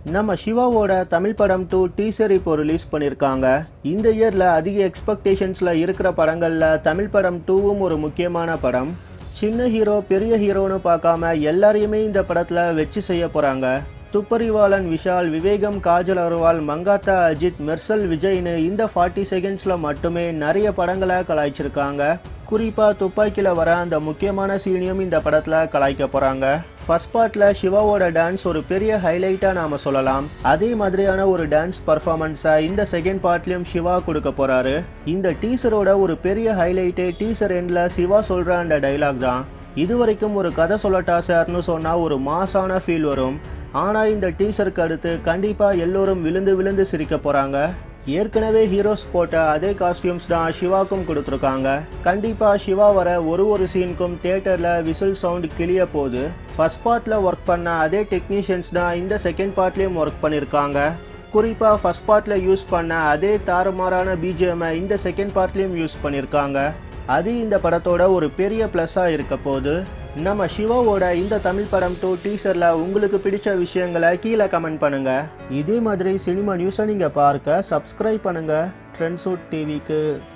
நம்ம சிவாவோட தமிழ் படம் two teaser இப்போ ரிலீஸ் பண்ணியிருக்காங்க இந்த இயரில் அதிக எக்ஸ்பெக்டேஷன்ஸில் இருக்கிற படங்களில் தமிழ் படம் டூவும் ஒரு முக்கியமான படம் சின்ன ஹீரோ பெரிய ஹீரோன்னு பார்க்காம எல்லாரையுமே இந்த படத்தில் வச்சு செய்ய போகிறாங்க துப்பறிவாளன் விஷால் விவேகம் காஜல் அகர்வால் மங்காத்தா அஜித் மெர்சல் விஜய்னு இந்த ஃபார்ட்டி செகண்ட்ஸில் மட்டுமே நிறைய படங்களை கலாய்ச்சிருக்காங்க குறிப்பாக துப்பாக்கியில் வர அந்த முக்கியமான சீனையும் இந்த படத்தில் கலாய்க்க போகிறாங்க ஃபர்ஸ்ட் பார்ட்டில் சிவாவோட டான்ஸ் ஒரு பெரிய ஹைலைட்டாக நாம் சொல்லலாம் அதே மாதிரியான ஒரு டான்ஸ் பர்ஃபார்மன்ஸை இந்த செகண்ட் பார்ட்லேயும் சிவா கொடுக்க போகிறாரு இந்த டீசரோட ஒரு பெரிய ஹைலைட்டே டீசர் எண்டில் சிவா சொல்கிற அந்த டைலாக் தான் இது வரைக்கும் ஒரு கதை சொல்லட்டா சார்னு சொன்னால் ஒரு மாசான ஃபீல் வரும் ஆனால் இந்த டீசருக்கு அடுத்து கண்டிப்பாக எல்லோரும் விழுந்து விழுந்து சிரிக்க போகிறாங்க ஏற்கனவே ஹீரோஸ் போட்ட அதே காஸ்டியூம்ஸ் தான் சிவாக்கும் கொடுத்துருக்காங்க கண்டிப்பாக சிவா வர ஒரு ஒரு சீனுக்கும் தியேட்டரில் விசில் சவுண்ட் கிளிய போகுது ஃபர்ஸ்ட் பார்ட்டில் ஒர்க் பண்ண அதே டெக்னீஷியன்ஸ் தான் இந்த செகண்ட் பார்ட்லேயும் ஒர்க் பண்ணியிருக்காங்க குறிப்பாக ஃபர்ஸ்ட் பார்ட்டில் யூஸ் பண்ண அதே தாறுமாறான பிஜிஎம்ஐ இந்த செகண்ட் பார்ட்லேயும் யூஸ் பண்ணியிருக்காங்க அது இந்த படத்தோட ஒரு பெரிய ப்ளஸ்ஸாக இருக்க போகுது நம்ம சிவாவோட இந்த தமிழ் படம் டூ டீசரில் உங்களுக்கு பிடிச்ச விஷயங்களை கீழே கமெண்ட் பண்ணுங்கள் இதே மாதிரி சினிமா நியூஸை நீங்கள் பார்க்க சப்ஸ்கிரைப் பண்ணுங்கள் ட்ரெண்ட்ஸூட் டிவிக்கு